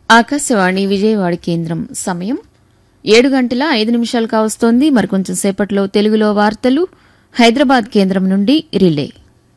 ఆకాశవాణి విజయవాడ కేంద్రం సమయం ఏడు గంటల ఐదు నిమిషాలు కావస్తోంది మరికొంచెం సేపట్లో తెలుగులో వార్తలు హైదరాబాద్ కేంద్రం నుండి రిలే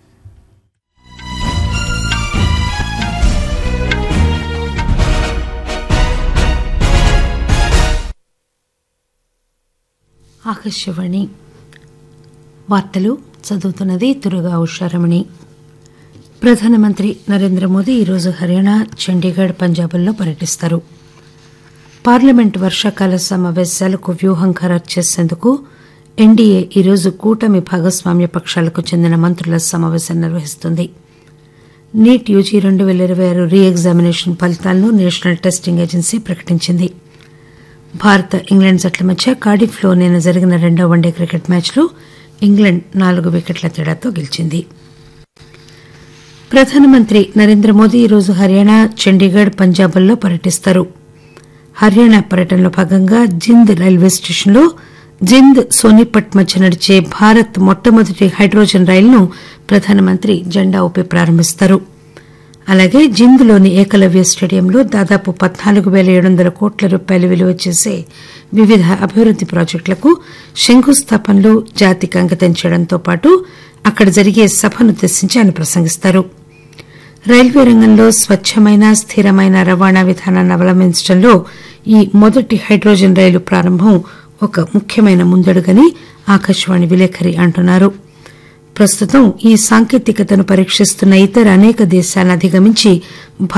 ఆకాశవాణి వార్తలు చదువుతున్నది దుర్గా ఉషారమణి ప్రధానమంత్రి నరేంద్ర మోదీ ఈరోజు హర్యానా చండీగఢ్ పంజాబ్ల్లో పర్యటిస్తారు పార్లమెంట్ వర్షాకాల సమావేశాలకు వ్యూహం ఖరారు చేసేందుకు ఎన్డీఏ ఈరోజు కూటమి భాగస్వామ్య పక్షాలకు చెందిన మంత్రుల సమావేశం నిర్వహిస్తుంది నీట్ యూజీ రెండు పేల ఇరవై ఆరు రీ ఎగ్జామినేషన్ ఫలితాలను నేషనల్ టెస్టింగ్ ఏజెన్సీ ప్రకటించింది భారత్ ఇంగ్లాండ్ జట్ల మధ్య కార్డిఫ్లో నిన్న జరిగిన రెండో వన్డే క్రికెట్ మ్యాచ్లో ఇంగ్లాండ్ నాలుగు వికెట్ల తేడాతో గెలిచింది ప్రధానమంత్రి నరేంద్ర మోదీ ఈరోజు హర్యానా చండీగఢ్ పంజాబ్ల్లో పర్యటిస్తారు హర్యానా పర్యటనలో భాగంగా జింద్ రైల్వే స్టేషన్లో జింద్ సోనిపట్ మధ్య నడిచే భారత్ మొట్టమొదటి హైడ్రోజన్ రైలును ప్రధానమంత్రి జెండా ఊపి ప్రారంభిస్తారు అలాగే జింద్లోని ఏకలవ్య స్టేడియంలో దాదాపు పద్నాలుగు పేల ఏడు వందల కోట్ల రూపాయలు విలువ చేసే వివిధ అభివృద్ది ప్రాజెక్టులకు శంకుస్థాపనలు జాతికి అంకితం చేయడంతో పాటు అక్కడ జరిగే సభనుద్దేశించి ఆయన ప్రసంగిస్తారు రైల్వే రంగంలో స్వచ్చమైన స్థిరమైన రవాణా విధానాన్ని అవలంబించడంలో ఈ మొదటి హైడ్రోజన్ రైలు ప్రారంభం ఒక ముఖ్యమైన ముందడుగని ఆకాశవాణి విలేకరి అంటున్నారు ప్రస్తుతం ఈ సాంకేతికతను పరీక్షిస్తున్న ఇతర అనేక దేశాలను అధిగమించి